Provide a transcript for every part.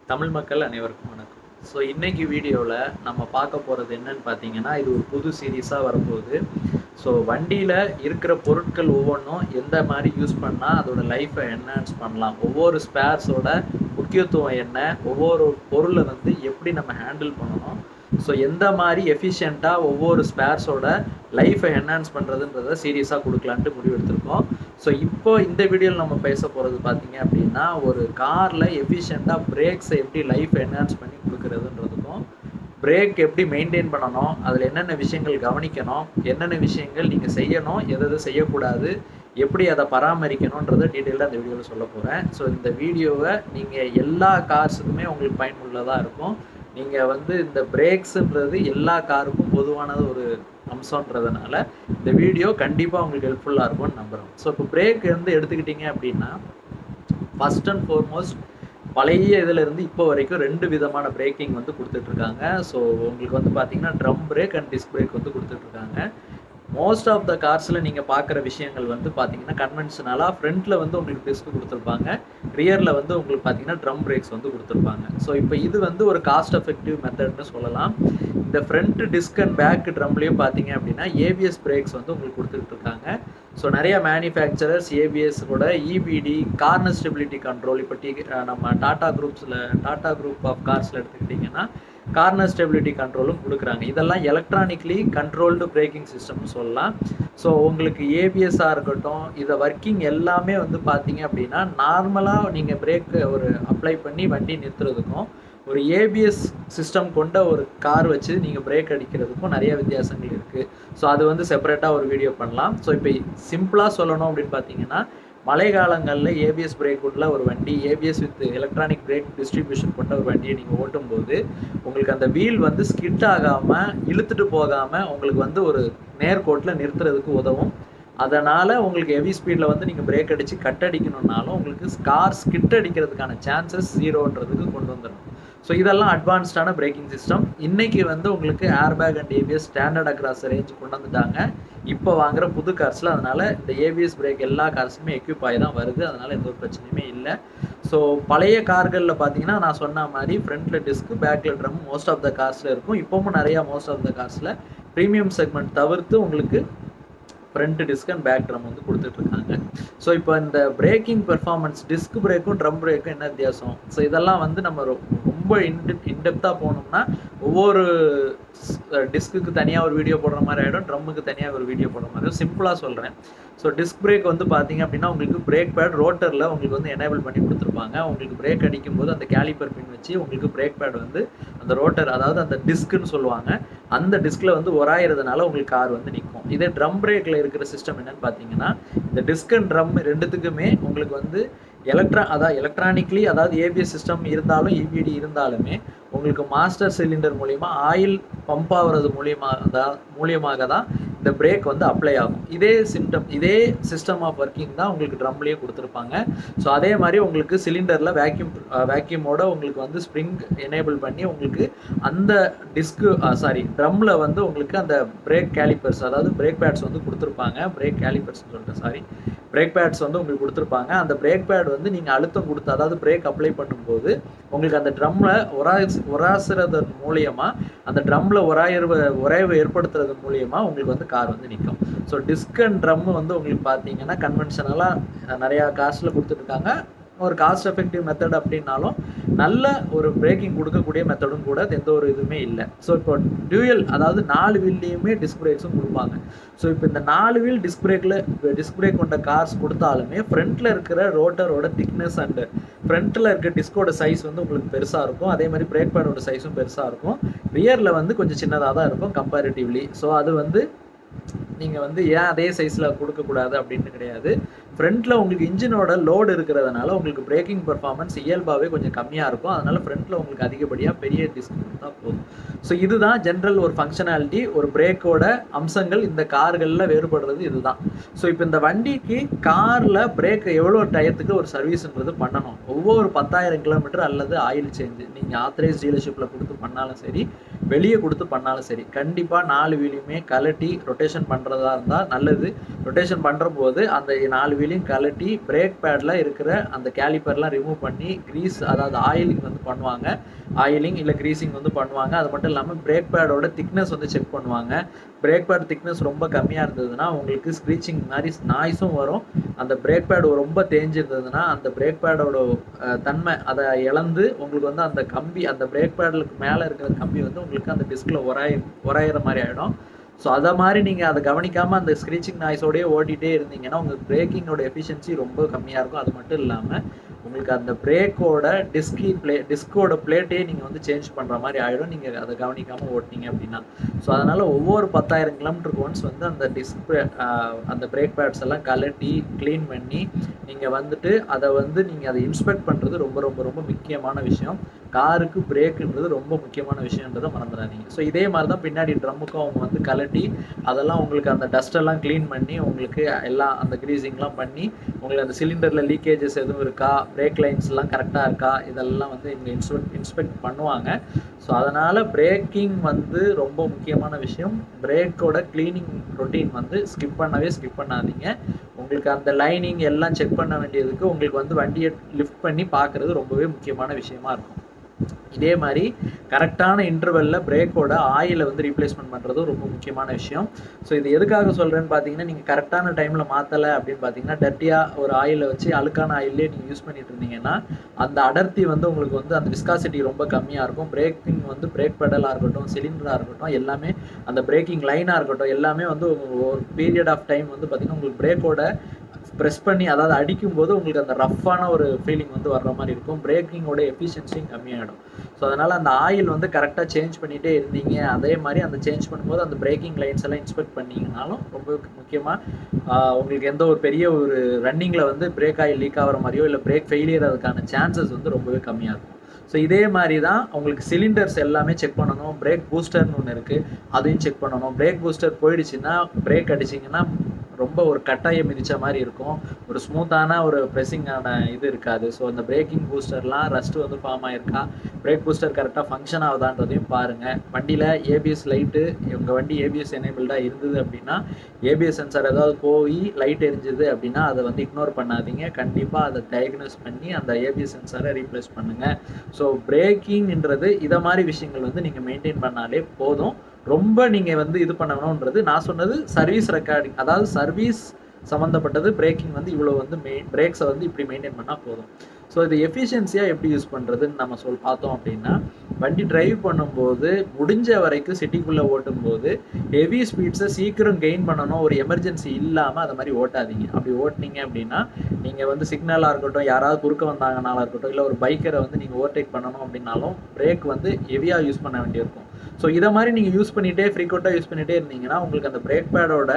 தமிழ் மக்கள் அனைவருக்கும் வணக்கம் ஸோ இன்னைக்கு வீடியோவில் நம்ம பார்க்க போகிறது என்னன்னு பார்த்தீங்கன்னா இது ஒரு புது சீரீஸாக வரப்போகுது ஸோ வண்டியில் இருக்கிற பொருட்கள் ஒவ்வொன்றும் எந்த மாதிரி யூஸ் பண்ணால் அதோட லைஃப்பை என்ஹான்ஸ் பண்ணலாம் ஒவ்வொரு ஸ்பேர்ஸோட முக்கியத்துவம் என்ன ஒவ்வொரு பொருளை வந்து எப்படி நம்ம ஹேண்டில் பண்ணணும் ஸோ எந்த மாதிரி எஃபிஷியண்ட்டாக ஒவ்வொரு ஸ்பேர்ஸோட லைஃப்பை என்ஹான்ஸ் பண்ணுறதுன்றத சீரியஸாக கொடுக்கலான்ட்டு முடிவெடுத்திருக்கோம் ஸோ இப்போ இந்த வீடியோவில் நம்ம பேச போகிறது பார்த்தீங்க அப்படின்னா ஒரு காரில் எஃபிஷியண்ட்டாக பிரேக்ஸை எப்படி லைஃப் என்ஹான்ஸ் பண்ணி கொடுக்குறதுன்றதுக்கும் பிரேக் எப்படி மெயின்டைன் பண்ணணும் அதில் என்னென்ன விஷயங்கள் கவனிக்கணும் என்னென்ன விஷயங்கள் நீங்கள் செய்யணும் எது எது செய்யக்கூடாது எப்படி அதை பராமரிக்கணுன்றதை டீட்டெயிலாக அந்த வீடியோவில் சொல்ல போகிறேன் ஸோ இந்த வீடியோவை நீங்கள் எல்லா கார்ஸுக்குமே உங்களுக்கு பயனுள்ளதாக இருக்கும் நீங்கள் வந்து இந்த பிரேக்ஸுன்றது எல்லா காருக்கும் பொதுவானது ஒரு அம்சன்றதுனால இந்த வீடியோ கண்டிப்பாக உங்களுக்கு ஹெல்ப்ஃபுல்லாக இருக்கும்னு நம்புகிறோம் ஸோ இப்போ பிரேக் வந்து எடுத்துக்கிட்டிங்க அப்படின்னா ஃபஸ்ட் அண்ட் ஃபோர்மோஸ்ட் பழைய இதில் இருந்து இப்போ வரைக்கும் ரெண்டு விதமான பிரேக்கிங் வந்து கொடுத்துட்ருக்காங்க ஸோ உங்களுக்கு வந்து பார்த்தீங்கன்னா drum brake and disc brake வந்து கொடுத்துட்ருக்காங்க மோஸ்ட் ஆஃப் த கார்ஸில் நீங்கள் பார்க்குற விஷயங்கள் வந்து பார்த்தீங்கன்னா கன்வென்ஷனலாக ஃப்ரண்ட்டில் வந்து உங்களுக்கு டிஸ்க் கொடுத்துருப்பாங்க ரியரில் வந்து உங்களுக்கு பார்த்தீங்கன்னா ட்ரம் பிரேக்ஸ் வந்து கொடுத்துருப்பாங்க ஸோ இப்போ இது வந்து ஒரு காஸ்ட் எஃபெக்டிவ் மெத்தட்னு சொல்லலாம் இந்த ஃப்ரண்ட் டிஸ்க் அண்ட் பேக் ட்ரம்லேயும் பார்த்தீங்க அப்படின்னா ஏபிஎஸ் பிரேக்ஸ் வந்து உங்களுக்கு கொடுத்துட்டு இருக்காங்க ஸோ நிறைய மேனுஃபேக்சரர்ஸ் ஏபிஎஸ் கூட இபிடி கார்னர் ஸ்டெபிலிட்டி கண்ட்ரோல் இப்போ டி நம்ம டாடா குரூப்ஸில் டாடா குரூப் ஆஃப் கார்ஸில் எடுத்துக்கிட்டிங்கன்னா கார்னர் ஸ்டெபிலிட்டி கண்ட்ரோலும் கொடுக்குறாங்க இதெல்லாம் எலக்ட்ரானிக்லி கண்ட்ரோல்டு பிரேக்கிங் சிஸ்டம்னு சொல்லலாம் ஸோ உங்களுக்கு ஏபிஎஸ்ஸாக இருக்கட்டும் இதை ஒர்க்கிங் எல்லாமே வந்து பார்த்தீங்க அப்படின்னா நார்மலாக நீங்கள் பிரேக் ஒரு அப்ளை பண்ணி வண்டி நிறுத்துறதுக்கும் ஒரு ஏபிஎஸ் சிஸ்டம் கொண்ட ஒரு கார் வச்சு நீங்கள் பிரேக் அடிக்கிறதுக்கும் நிறைய வித்தியாசங்கள் இருக்குது ஸோ அது வந்து செப்பரேட்டாக ஒரு வீடியோ பண்ணலாம் ஸோ இப்போ சிம்பிளாக சொல்லணும் அப்படின்னு பார்த்தீங்கன்னா மழை காலங்களில் ஏபிஎஸ் பிரேக் உள்ள ஒரு வண்டி ABS with electronic brake distribution கொண்ட ஒரு வண்டியை நீங்கள் ஓட்டும்போது உங்களுக்கு அந்த வீல் வந்து ஸ்கிட் ஆகாமல் இழுத்துட்டு போகாமல் உங்களுக்கு வந்து ஒரு நேர்கோட்டில் நிறுத்துறதுக்கு உதவும் அதனால் உங்களுக்கு ஹெவி ஸ்பீடில் வந்து நீங்கள் பிரேக் அடித்து கட் அடிக்கணுன்னாலும் உங்களுக்கு கார் ஸ்கிட் அடிக்கிறதுக்கான சான்சஸ் ஜீரோன்றதுக்கு கொண்டு வந்துடும் ஸோ இதெல்லாம் அட்வான்ஸ்டான பிரேக்கிங் சிஸ்டம் இன்றைக்கி வந்து உங்களுக்கு airbag and ABS standard across range கொண்டு வந்துட்டாங்க இப்போ வாங்குற புது கார்ஸில் அதனால் இந்த ஏபிஎஸ் பிரேக் எல்லா கார்ஸுமே எக்யூப் ஆகி தான் வருது அதனால் எந்த ஒரு பிரச்சனையுமே இல்லை ஸோ பழைய கார்களில் பார்த்தீங்கன்னா நான் சொன்ன மாதிரி ஃப்ரண்ட்டில் டிஸ்க்கு பேக்கில் ட்ரம் மோஸ்ட் ஆஃப் த கார்ஸில் இருக்கும் இப்போவும் நிறையா மோஸ்ட் ஆஃப் த கார்ஸில் ப்ரீமியம் செக்மெண்ட் தவிர்த்து உங்களுக்கு front disc and back drum வந்து கொடுத்துட்ருக்காங்க ஸோ இப்போ இந்த பிரேக்கிங் பெர்ஃபார்மன்ஸ் டிஸ்க் பிரேக்கும் ட்ரம் பிரேக்கும் என்ன வித்தியாசம் ஸோ இதெல்லாம் வந்து நம்ம ரொம்ப இன்டெ இன்டெப்த்தாக போனோம்னா ஒவ்வொரு டிஸ்க்குக்கு தனியாக ஒரு வீடியோ போடுற மாதிரி ஆகிடும் ட்ரம்முக்கு தனியாக ஒரு வீடியோ போடுற மாதிரி இருக்கும் சிம்பிளாக சொல்கிறேன் ஸோ டிஸ்க் பிரேக் வந்து பார்த்தீங்க அப்படின்னா உங்களுக்கு பிரேக் பேட் ரோட்டரில் உங்களுக்கு வந்து எனேபிள் பண்ணி கொடுத்துருப்பாங்க உங்களுக்கு பிரேக் அடிக்கும் போது அந்த கேலிப்பர் பின் வச்சு உங்களுக்கு பிரேக் பேட் வந்து அந்த ரோட்டர் அதாவது அந்த டிஸ்க்குன்னு சொல்லுவாங்க அந்த டிஸ்கில் வந்து ஒராயிறதுனால உங்களுக்கு கார் வந்து நிற்கும் இதே ட்ரம் பிரேக்கில் இருக்கிற சிஸ்டம் என்னன்னு பார்த்தீங்கன்னா இந்த டிஸ்க் அண்ட் ட்ரம் ரெண்டுத்துக்குமே உங்களுக்கு வந்து எலக்ட்ரா அதாவது எலக்ட்ரானிக்லி அதாவது ஏபிஎஸ் சிஸ்டம் இருந்தாலும் இபிடி இருந்தாலுமே உங்களுக்கு மாஸ்டர் சிலிண்டர் மூலிமா ஆயில் பம்ப் ஆகுறது மூலியமாக அதாவது மூலியமாக தான் இந்த பிரேக் வந்து அப்ளை ஆகும் இதே சிம்டம் இதே சிஸ்டம் ஆஃப் ஒர்க்கிங் தான் உங்களுக்கு ட்ரம்லேயே கொடுத்துருப்பாங்க ஸோ அதே மாதிரி உங்களுக்கு சிலிண்டரில் வேக்யூம் வேக்யூமோட உங்களுக்கு வந்து ஸ்ப்ரிங் எனேபிள் பண்ணி உங்களுக்கு அந்த டிஸ்க்கு சாரி ட்ரம்மில் வந்து உங்களுக்கு அந்த பிரேக் கேலிப்பர்ஸ் அதாவது பிரேக் பேட்ஸ் வந்து கொடுத்துருப்பாங்க பிரேக் கேலிப்பர்ஸ்னு சொல்லிட்டேன் சாரி பிரேக் பேட்ஸ் வந்து உங்களுக்கு கொடுத்துருப்பாங்க அந்த பிரேக் பேட் வந்து நீங்கள் அழுத்தம் கொடுத்து அதாவது பிரேக் அப்ளை பண்ணும்போது உங்களுக்கு அந்த ட்ரம்மில் ஒராய் ஒராசுறதன் மூலியமாக அந்த ட்ரம்மில் ஒராயிரவு உராய்வு ஏற்படுத்துறது மூலியமாக உங்களுக்கு வந்து கார் வந்து நிற்கும் ஸோ டிஸ்க் அண்ட் ட்ரம் வந்து உங்களுக்கு பார்த்தீங்கன்னா கன்வென்ஷனலாக நிறையா காஸ்ட்டில் கொடுத்துட்ருக்காங்க ஒரு காஸ்ட் எஃபெக்டிவ் மெத்தட் அப்படின்னாலும் நல்ல ஒரு பிரேக்கிங் கொடுக்கக்கூடிய மெத்தடும் கூட எந்த ஒரு இதுவுமே இல்லை ஸோ இப்போ டியூயல் அதாவது நாலு வீல்லையுமே டிஸ்க் பிரேக்ஸும் கொடுப்பாங்க ஸோ இப்போ இந்த நாலு வீல் டிஸ்க் பிரேக்கில் டிஸ்க் பிரேக் கொண்ட கார்ஸ் கொடுத்தாலுமே ஃப்ரண்ட்டில் இருக்கிற ரோட்டரோட திக்னஸ் அண்டு ஃப்ரண்ட்டில் இருக்க டிஸ்கோட சைஸ் வந்து உங்களுக்கு பெருசாக இருக்கும் அதே மாதிரி பிரேக் பேடோட சைஸும் பெருசாக இருக்கும் ரியரில் வந்து கொஞ்சம் சின்னதாக தான் இருக்கும் கம்பேரிட்டிவ்லி ஸோ அது வந்து நீங்கள் வந்து ஏன் அதே சைஸில் கொடுக்கக்கூடாது அப்படின்னு கிடையாது ஃப்ரண்ட்டில் உங்களுக்கு இன்ஜினோட லோடு இருக்கிறதுனால உங்களுக்கு பிரேக்கிங் பர்ஃபார்மன்ஸ் இயல்பாகவே கொஞ்சம் கம்மியாக இருக்கும் அதனால் ஃப்ரண்ட்டில் உங்களுக்கு அதிகப்படியாக பெரிய டிஸ்க் கொடுத்தா போதும் ஸோ இதுதான் ஜென்ரல் ஒரு ஃபங்க்ஷனாலிட்டி ஒரு பிரேக்கோட அம்சங்கள் இந்த கார்களில் வேறுபடுறது இதுதான் ஸோ இப்போ இந்த வண்டிக்கு காரில் பிரேக் எவ்வளோ டயத்துக்கு ஒரு சர்வீஸ்ன்றது பண்ணணும் ஒவ்வொரு பத்தாயிரம் கிலோமீட்டர் அல்லது ஆயில் சேஞ்சு நீங்கள் ஆத்தரைஸ் டீலர்ஷிப்பில் கொடுத்து பண்ணாலும் சரி வெளியே கொடுத்து பண்ணாலும் சரி கண்டிப்பாக நாலு வீலையுமே கலட்டி ரொட்டேஷன் பண்ணுறதா இருந்தால் நல்லது ரொட்டேஷன் பண்ணுற போது அந்த நாலு வீலையும் கலட்டி பிரேக் பேடில் இருக்கிற அந்த கேலிப்பர்லாம் ரிமூவ் பண்ணி க்ரீஸ் அதாவது ஆயிலிங் வந்து பண்ணுவாங்க ஆயிலிங் இல்லை க்ரீசிங் வந்து பண்ணுவாங்க அது மட்டும் இல்லாமல் பிரேக் பேடோட திக்னஸ் வந்து செக் பண்ணுவாங்க பிரேக் பேட் திக்னஸ் ரொம்ப கம்மியாக இருந்ததுன்னா உங்களுக்கு ஸ்க்ரீச்சிங் மாதிரி நாய்ஸும் வரும் அந்த பிரேக் பேட் ரொம்ப தேஞ்சிருந்ததுன்னா அந்த பிரேக் பேடோட தன்மை அதை இழந்து உங்களுக்கு வந்து அந்த கம்பி அந்த பிரேக் பேடுக்கு மேலே இருக்கிற கம்பி வந்து உங்களுக்கு அந்த டிஸ்கில் உராய் உராயிற மாதிரி ஆகிடும் ஸோ அதை மாதிரி நீங்கள் அதை கவனிக்காமல் அந்த ஸ்க்ரீச்சிங் நாய்ஸோடய ஓட்டிகிட்டே இருந்தீங்கன்னா உங்கள் பிரேக்கிங்கோட எஃபிஷியன்சி ரொம்ப கம்மியாக இருக்கும் அது மட்டும் இல்லாமல் உங்களுக்கு அந்த பிரேக்கோட டிஸ்கி பிளே டிஸ்கோட பிளேட்டே நீங்கள் வந்து சேஞ்ச் பண்ணுற மாதிரி ஆகிடும் நீங்கள் அதை கவனிக்காமல் ஓட்டினீங்க அப்படின்னா ஸோ அதனால் ஒவ்வொரு பத்தாயிரம் கிலோமீட்டருக்கு ஒன்ஸ் வந்து அந்த டிஸ்க் அந்த பிரேக் பேட்ஸ் எல்லாம் கலட்டி க்ளீன் பண்ணி நீங்கள் வந்துட்டு அதை வந்து நீங்கள் அதை இன்ஸ்பெக்ட் பண்ணுறது ரொம்ப ரொம்ப ரொம்ப முக்கியமான விஷயம் காருக்கு பிரேக்குன்றது ரொம்ப முக்கியமான விஷயன்றதை மறந்துடாதீங்க ஸோ இதே மாதிரி தான் பின்னாடி ட்ரம்முக்கும் அவங்க வந்து கலட்டி அதெல்லாம் உங்களுக்கு அந்த டஸ்டெல்லாம் க்ளீன் பண்ணி உங்களுக்கு எல்லாம் அந்த க்ரீசிங்லாம் பண்ணி உங்களுக்கு அந்த சிலிண்டரில் லீக்கேஜஸ் எதுவும் இருக்கா பிரேக் லைன்ஸ்லாம் கரெக்டாக இருக்கா இதெல்லாம் வந்து இங்கே இன்ஸ்பெக்ட் இன்ஸ்பெக்ட் பண்ணுவாங்க ஸோ அதனால் பிரேக்கிங் வந்து ரொம்ப முக்கியமான விஷயம் பிரேக்கோட க்ளீனிங் ரொட்டீன் வந்து ஸ்கிப் பண்ணவே ஸ்கிப் பண்ணாதீங்க உங்களுக்கு அந்த லைனிங் எல்லாம் செக் பண்ண வேண்டியதுக்கு உங்களுக்கு வந்து வண்டியை லிஃப்ட் பண்ணி பார்க்குறது ரொம்பவே முக்கியமான விஷயமா இருக்கும் இதே மாதிரி கரெக்டான இன்டர்வெல்ல பிரேக்கோட ஆயிலை வந்து ரீப்ளேஸ்மெண்ட் பண்ணுறதும் ரொம்ப முக்கியமான விஷயம் ஸோ இது எதுக்காக சொல்கிறேன்னு பார்த்தீங்கன்னா நீங்கள் கரெக்டான டைமில் மாற்றலை அப்படின்னு பார்த்தீங்கன்னா டர்ட்டியாக ஒரு ஆயிலை வச்சு அழுக்கான ஆயிலே நீங்கள் யூஸ் பண்ணிட்டு இருந்தீங்கன்னா அந்த அடர்த்தி வந்து உங்களுக்கு வந்து அந்த விஸ்காசிட்டி ரொம்ப கம்மியாக இருக்கும் பிரேக்கிங் வந்து பிரேக் பெடலாக இருக்கட்டும் சிலிண்டராக இருக்கட்டும் எல்லாமே அந்த பிரேக்கிங் லைனாக இருக்கட்டும் எல்லாமே வந்து ஒரு பீரியட் ஆஃப் டைம் வந்து பார்த்தீங்கன்னா உங்களுக்கு பிரேக்கோட ப்ரெஸ் பண்ணி அதாவது அடிக்கும்போது உங்களுக்கு அந்த ரஃப்பான ஒரு ஃபீலிங் வந்து வர்ற மாதிரி இருக்கும் பிரேக்கிங்கோட எஃபிஷியன்சியும் கம்மியாகிடும் ஸோ அதனால் அந்த ஆயில் வந்து கரெக்டாக சேஞ்ச் பண்ணிகிட்டே இருந்தீங்க அதே மாதிரி அந்த சேஞ்ச் பண்ணும்போது அந்த பிரேக்கிங் லைன்ஸ் எல்லாம் இன்ஸ்பெக்ட் பண்ணிங்கனாலும் ரொம்ப முக்கியமாக உங்களுக்கு எந்த ஒரு பெரிய ஒரு ரன்னிங்கில் வந்து பிரேக் ஆயில் லீக் ஆகிற மாதிரியோ இல்லை பிரேக் ஃபெயிலியர் அதுக்கான சான்சஸ் வந்து ரொம்பவே கம்மியாக இருக்கும் ஸோ இதே மாதிரி தான் உங்களுக்கு சிலிண்டர்ஸ் எல்லாமே செக் பண்ணணும் பிரேக் பூஸ்டர்னு ஒன்று இருக்குது அதையும் செக் பண்ணணும் பிரேக் பூஸ்டர் போயிடுச்சுன்னா பிரேக் அடிச்சிங்கன்னா ரொம்ப ஒரு கட்டாயை மிதித்த மாதிரி இருக்கும் ஒரு ஸ்மூத்தான ஒரு ப்ரெஸ்ஸிங்கான இது இருக்காது ஸோ அந்த பிரேக்கிங் பூஸ்டர்லாம் ரஸ்ட்டு வந்து ஃபார்ம் ஆயிருக்கா பிரேக் பூஸ்டர் கரெக்டாக ஃபங்க்ஷன் ஆகுதான்றதையும் பாருங்கள் வண்டியில் ஏபிஎஸ் லைட்டு உங்கள் வண்டி ஏபிஎஸ் எனேபிள்டாக இருந்தது அப்படின்னா ஏபிஎஸ் சென்சார் ஏதாவது போய் லைட் எரிஞ்சுது அப்படின்னா அதை வந்து இக்னோர் பண்ணாதீங்க கண்டிப்பாக அதை டயக்னோஸ் பண்ணி அந்த ஏபிஎஸ் சென்சாரை ரீப்ளேஸ் பண்ணுங்கள் ஸோ பிரேக்கிங்ன்றது இதை மாதிரி விஷயங்கள் வந்து நீங்கள் மெயின்டைன் பண்ணாலே போதும் ரொம்ப நீங்கள் வந்து இது பண்ணணுன்றது நான் சொன்னது சர்வீஸ் ரெக்கார்டிங் அதாவது சர்வீஸ் சம்மந்தப்பட்டது பிரேக்கிங் வந்து இவ்வளோ வந்து மெயின் பிரேக்ஸை வந்து இப்படி மெயின்டைன் பண்ணால் போதும் ஸோ இது எஃபிஷியன்சியாக எப்படி யூஸ் பண்ணுறதுன்னு நம்ம சொல் பார்த்தோம் அப்படின்னா வண்டி டிரைவ் பண்ணும்போது முடிஞ்ச வரைக்கும் சிட்டிக்குள்ளே ஓட்டும்போது ஹெவி ஸ்பீட்ஸை சீக்கிரம் கெயின் பண்ணணும் ஒரு எமர்ஜென்சி இல்லாமல் அதை மாதிரி ஓட்டாதீங்க அப்படி ஓட்டினீங்க அப்படின்னா நீங்கள் வந்து சிக்னலாக இருக்கட்டும் யாராவது குறுக்க வந்தாங்கனாலும் இருக்கட்டும் இல்லை ஒரு பைக்கரை வந்து நீங்கள் ஓவர்டேக் பண்ணணும் அப்படின்னாலும் பிரேக் வந்து ஹெவியாக யூஸ் பண்ண வேண்டியிருக்கும் ஸோ இதை மாதிரி நீங்கள் யூஸ் பண்ணிகிட்டே ஃப்ரீக்வெண்ட்டாக யூஸ் பண்ணிகிட்டே இருந்தீங்கன்னா உங்களுக்கு அந்த பிரேக் பேடோட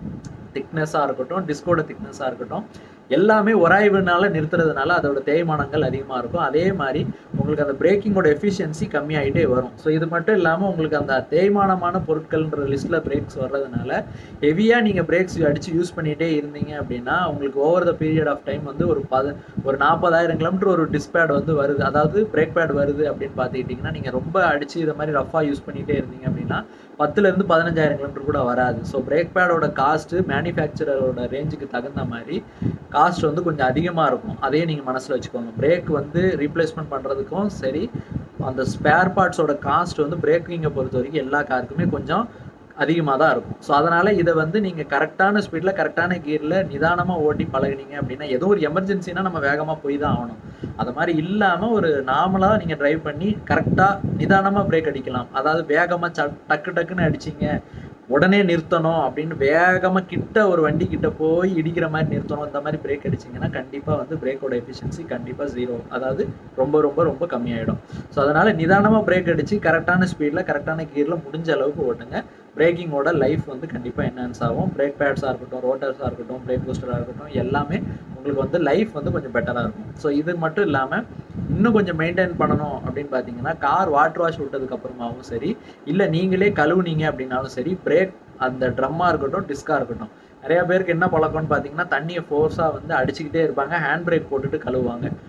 திக்னஸாக இருக்கட்டும் டிஸ்கோட திக்னஸாக இருக்கட்டும் எல்லாமே உராய்வுனால நிறுத்துறதுனால அதோட தேய்மானங்கள் அதிகமாக இருக்கும் அதே மாதிரி உங்களுக்கு அந்த பிரேக்கிங்கோட எஃபிஷியன்சி கம்மியாகிட்டே வரும் ஸோ இது மட்டும் இல்லாமல் உங்களுக்கு அந்த தேய்மானமான பொருட்கள்ன்ற லிஸ்ட்டில் பிரேக்ஸ் வர்றதுனால ஹெவியாக நீங்கள் பிரேக்ஸ் அடித்து யூஸ் பண்ணிகிட்டே இருந்தீங்க அப்படின்னா உங்களுக்கு over the period of time வந்து ஒரு பத ஒரு நாற்பதாயிரம் கிலோமீட்டர் ஒரு டிஸ்பேட் வந்து வருது அதாவது பிரேக் பேட் வருது அப்படின்னு பார்த்துக்கிட்டிங்கன்னா நீங்கள் ரொம்ப அடித்து இதை மாதிரி ரஃபாக யூஸ் பண்ணிகிட்டே இருந்தீங்க அப்படின்னா பத்துலேருந்து பதினஞ்சாயிரம் கிலோமீட்டர் கூட வராது ஸோ பிரேக் பேடோட காஸ்ட்டு மேனுஃபேக்சரரோட ரேஞ்சுக்கு தகுந்த மாதிரி காஸ்ட் வந்து கொஞ்சம் அதிகமாக இருக்கும் அதையே நீங்கள் மனசில் வச்சுக்கோங்க பிரேக் வந்து ரீப்ளேஸ்மெண்ட் பண்ணுறதுக்கும் சரி அந்த ஸ்பேர் பார்ட்ஸோட காஸ்ட் வந்து பிரேக்கிங்கை பொறுத்த வரைக்கும் எல்லா காருக்குமே கொஞ்சம் அதிகமாக தான் இருக்கும் ஸோ அதனால் இதை வந்து நீங்கள் கரெக்டான ஸ்பீடில் கரெக்டான கியரில் நிதானமாக ஓட்டி பழகுனீங்க அப்படின்னா ஏதோ ஒரு எமர்ஜென்சினா நம்ம வேகமாக போய் தான் ஆகணும் அது மாதிரி இல்லாமல் ஒரு நார்மலாக நீங்கள் டிரைவ் பண்ணி கரெக்டாக நிதானமாக பிரேக் அடிக்கலாம் அதாவது வேகமாக ச டக்கு டக்குன்னு அடிச்சிங்க உடனே நிறுத்தணும் அப்படின்னு வேகமாக கிட்ட ஒரு வண்டி கிட்ட போய் இடிக்கிற மாதிரி நிறுத்தணும் இந்த மாதிரி பிரேக் அடிச்சிங்கன்னா கண்டிப்பாக வந்து பிரேக்கோட எஃபிஷியன்சி கண்டிப்பாக ஜீரோ அதாவது ரொம்ப ரொம்ப ரொம்ப கம்மியாயிடும் ஸோ அதனால் நிதானமாக பிரேக் அடித்து கரெக்டான ஸ்பீடில் கரெக்டான கியரில் முடிஞ்ச அளவுக்கு ஓட்டுங்க பிரேக்கிங்கோட லைஃப் வந்து கண்டிப்பாக என்ஹான்ஸ் ஆகும் பிரேக் பேட்ஸாக இருக்கட்டும் ரோட்டர்ஸாக இருக்கட்டும் பிரேக் பூஸ்டராக இருக்கட்டும் எல்லாமே உங்களுக்கு வந்து லைஃப் வந்து கொஞ்சம் பெட்டராக இருக்கும் ஸோ இது மட்டும் இல்லாமல் இன்னும் கொஞ்சம் மெயின்டைன் பண்ணணும் அப்படின்னு பார்த்தீங்கன்னா கார் வாட்டர் வாஷ் விட்டதுக்கு அப்புறமாவும் சரி இல்லை நீங்களே கழுவுனீங்க அப்படின்னாலும் சரி பிரேக் அந்த ட்ரம்மாக இருக்கட்டும் டிஸ்காக இருக்கட்டும் நிறைய பேருக்கு என்ன பழக்கம்னு பார்த்தீங்கன்னா தண்ணியை ஃபோர்ஸாக வந்து அடிச்சுக்கிட்டே இருப்பாங்க ஹேண்ட் பிரேக் போட்டுட்டு கழுவுவாங்க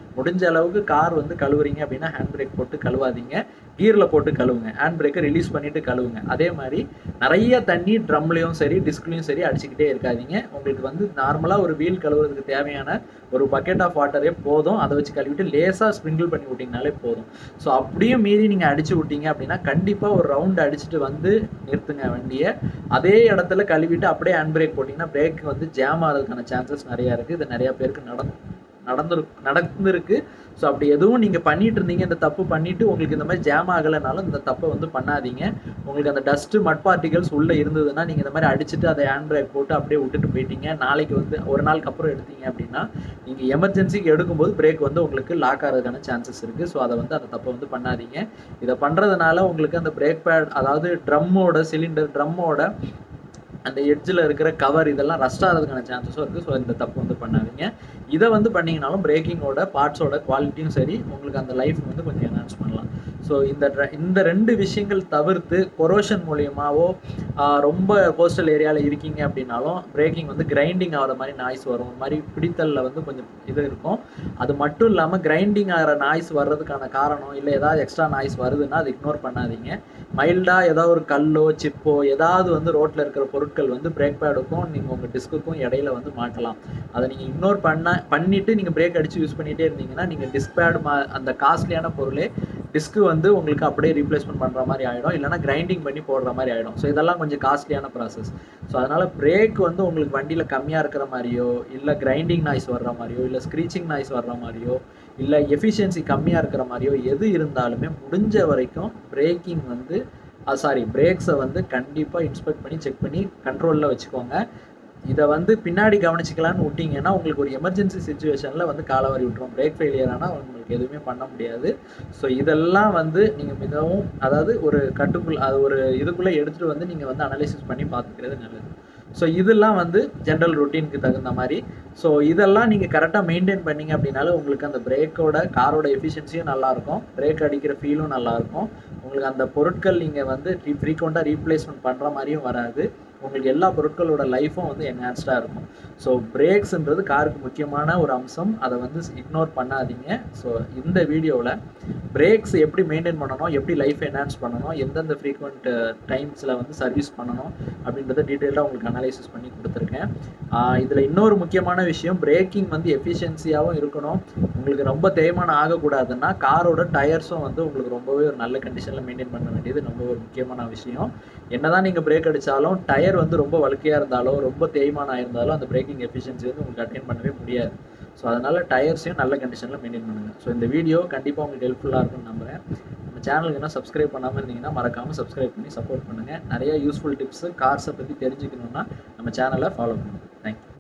முடிஞ்ச அளவுக்கு கார் வந்து கழுவுறீங்க அப்படின்னா ஹேண்ட் பிரேக் போட்டு கழுவாதீங்க கீரில் போட்டு கழுவுங்க ஹேண்ட் பிரேக்கை ரிலீஸ் பண்ணிட்டு கழுவுங்க அதே மாதிரி நிறைய தண்ணி ட்ரம்லையும் சரி டிஸ்க்லையும் சரி அடிச்சுக்கிட்டே இருக்காதீங்க உங்களுக்கு வந்து நார்மலாக ஒரு வீல் கழுவுறதுக்கு தேவையான ஒரு பக்கெட் ஆஃப் வாட்டரே போதும் அதை வச்சு கழுவிட்டு லேசாக ஸ்ப்ரிங்கிள் பண்ணி விட்டிங்கனாலே போதும் ஸோ அப்படியும் மீறி நீங்கள் அடிச்சு விட்டீங்க அப்படின்னா கண்டிப்பாக ஒரு ரவுண்ட் அடிச்சுட்டு வந்து நிறுத்துங்க வண்டியை அதே இடத்துல கழுவிட்டு அப்படியே ஹேண்ட் பிரேக் போட்டிங்கன்னா பிரேக் வந்து ஜாம் ஆகிறதுக்கான சான்சஸ் நிறையா இருக்குது இது நிறையா பேருக்கு நடந்து நடந்துரு நடந்திருக்கு ஸோ அப்படி எதுவும் நீங்கள் பண்ணிட்டு இருந்தீங்க இந்த தப்பு பண்ணிட்டு உங்களுக்கு இந்த மாதிரி ஜாம் ஆகலைனாலும் இந்த தப்பை வந்து பண்ணாதீங்க உங்களுக்கு அந்த டஸ்ட்டு மட் பார்ட்டிகல்ஸ் உள்ளே இருந்ததுன்னா நீங்கள் இந்த மாதிரி அடிச்சுட்டு அதை ஹேண்ட் பிரேக் போட்டு அப்படியே விட்டுட்டு போயிட்டீங்க நாளைக்கு வந்து ஒரு நாளுக்கு அப்புறம் எடுத்தீங்க அப்படின்னா நீங்கள் எமர்ஜென்சிக்கு எடுக்கும்போது பிரேக் வந்து உங்களுக்கு லாக் ஆகிறதுக்கான சான்சஸ் இருக்குது ஸோ அதை வந்து அந்த தப்பை வந்து பண்ணாதீங்க இதை பண்ணுறதுனால உங்களுக்கு அந்த பிரேக் பேட் அதாவது ட்ரம்மோட சிலிண்டர் ட்ரம்மோட அந்த எட்ஜில் இருக்கிற கவர் இதெல்லாம் ரஸ்ட் ஆகிறதுக்கான சான்சஸும் இருக்குது ஸோ இந்த தப்பு வந்து பண்ணாதீங்க இதை வந்து பண்ணிங்கனாலும் பிரேக்கிங்கோட பார்ட்ஸோட குவாலிட்டியும் சரி உங்களுக்கு அந்த லைஃப் வந்து கொஞ்சம் என்ஹான்ஸ் பண்ணலாம் ஸோ இந்த dr- இந்த ரெண்டு விஷயங்கள் தவிர்த்து கொரோஷன் மூலியமாவோ ஆஹ், ரொம்ப கோஸ்டல் ஏரியாவில் இருக்கீங்க அப்படின்னாலும் பிரேக்கிங் வந்து கிரைண்டிங் ஆகிற மாதிரி நாய்ஸ் வரும் ஒரு மாதிரி பிடித்தலில் வந்து கொஞ்சம் இது இருக்கும் அது மட்டும் இல்லாமல் கிரைண்டிங் ஆகிற நாய்ஸ் வர்றதுக்கான காரணம் இல்லை ஏதாவது எக்ஸ்ட்ரா நாய்ஸ் வருதுன்னா அதை இக்னோர் பண்ணாதீங்க மைல்டாக ஏதாவது ஒரு கல்லோ சிப்போ ஏதாவது வந்து ரோட்டில் இருக்கிற பொருட்கள் வந்து பிரேக் பேடுக்கும் நீங்கள் உங்கள் டிஸ்க்குக்கும் இடையில வந்து மாட்டலாம் அதை நீங்கள் இக்னோர் பண்ண பண்ணிவிட்டு நீங்கள் பிரேக் அடித்து யூஸ் பண்ணிகிட்டே இருந்தீங்கன்னா நீங்கள் டிஸ்க் பேடு மா அந்த காஸ்ட்லியான பொருளே டிஸ்க்கு வந்து உங்களுக்கு அப்படியே ரீப்ளேஸ்மெண்ட் பண்ணுற மாதிரி ஆகிடும் இல்லைனா கிரைண்டிங் பண்ணி போடுற மாதிரி ஆகிடும் ஸோ இதெல்லாம் கொஞ்சம் காஸ்ட்லியான ப்ராசஸ் ஸோ அதனால் பிரேக் வந்து உங்களுக்கு வண்டியில் கம்மியாக இருக்கிற மாதிரியோ இல்லை கிரைண்டிங் நாய்ஸ் வர்ற மாதிரியோ இல்லை ஸ்க்ரீச்சிங் நாய்ஸ் வர்ற மாதிரியோ இல்லை எஃபிஷியன்சி கம்மியாக இருக்கிற மாதிரியோ எது இருந்தாலுமே முடிஞ்ச வரைக்கும் பிரேக்கிங் வந்து சாரி பிரேக்ஸை வந்து கண்டிப்பாக இன்ஸ்பெக்ட் பண்ணி செக் பண்ணி கண்ட்ரோலில் வச்சுக்கோங்க இதை வந்து பின்னாடி கவனிச்சிக்கலாம்னு விட்டீங்கன்னா உங்களுக்கு ஒரு எமர்ஜென்சி சுச்சுவேஷனில் வந்து காலவாரி விட்டுரும் பிரேக் ஃபெயிலியர் ஆனால் உங்களுக்கு எதுவுமே பண்ண முடியாது ஸோ இதெல்லாம் வந்து நீங்கள் மிகவும் அதாவது ஒரு கட்டுக்குள் அது ஒரு இதுக்குள்ளே எடுத்துகிட்டு வந்து நீங்கள் வந்து அனலைசிஸ் பண்ணி பார்த்துக்கிறது நல்லது ஸோ இதெல்லாம் வந்து ஜென்ரல் ரொட்டீனுக்கு தகுந்த மாதிரி ஸோ இதெல்லாம் நீங்கள் கரெக்டாக மெயின்டைன் பண்ணீங்க அப்படின்னாலும் உங்களுக்கு அந்த பிரேக்கோட காரோட எஃபிஷியன்சியும் நல்லாயிருக்கும் பிரேக் அடிக்கிற ஃபீலும் நல்லாயிருக்கும் உங்களுக்கு அந்த பொருட்கள் நீங்கள் வந்து ஃப்ரீக்வெண்ட்டாக ரீப்ளேஸ்மெண்ட் பண்ணுற மாதிரியும் வராது உங்களுக்கு எல்லா பொருட்களோட லைஃப்பும் வந்து என்ஹான்ஸ்டாக இருக்கும் ஸோ பிரேக்ஸ்ன்றது காருக்கு முக்கியமான ஒரு அம்சம் அதை வந்து இக்னோர் பண்ணாதீங்க ஸோ இந்த வீடியோவில் பிரேக்ஸ் எப்படி மெயின்டைன் பண்ணணும் எப்படி லைஃப் என்ஹான்ஸ் பண்ணணும் எந்தெந்த ஃப்ரீக்வெண்ட் டைம்ஸில் வந்து சர்வீஸ் பண்ணணும் அப்படின்றத டீட்டெயிலாக உங்களுக்கு அனலைசிஸ் பண்ணி கொடுத்துருக்கேன் இதில் இன்னொரு முக்கியமான விஷயம் பிரேக்கிங் வந்து எஃபிஷியன்சியாகவும் இருக்கணும் உங்களுக்கு ரொம்ப தேய்மானம் ஆகக்கூடாதுன்னா காரோட டயர்ஸும் வந்து உங்களுக்கு ரொம்பவே ஒரு நல்ல கண்டிஷனில் மெயின்டைன் பண்ண வேண்டியது ரொம்ப ஒரு முக்கியமான விஷயம் என்னதான் நீங்கள் பிரேக் அடித்தாலும் டயர் வந்து ரொம்ப வழுக்கையாக இருந்தாலோ ரொம்ப தேய்மானம் ஆயிருந்தாலும் அந்த பிரேக்கிங் எஃபிஷியன்சி வந்து உங்களுக்கு அட்டைன் பண்ணவே முடியாது ஸோ அதனால் டயர்ஸையும் நல்ல கண்டிஷனில் மெயின்டைன் பண்ணுங்கள் ஸோ இந்த வீடியோ கண்டிப்பாக உங்களுக்கு ஹெல்ப்ஃபுல்லாக இருக்கும்னு நம்புகிறேன் நம்ம சேனலுக்கு என்ன சப்ஸ்கிரைப் பண்ணாமல் இருந்தீங்கன்னா மறக்காமல் சப்ஸ்கிரைப் பண்ணி சப்போர்ட் பண்ணுங்கள் நிறைய யூஸ்ஃபுல் டிப்ஸு கார்ஸை பற்றி தெரிஞ்சுக்கணுன்னா நம்ம சேனலை ஃபாலோ பண்ணுங்கள் தேங்க்யூ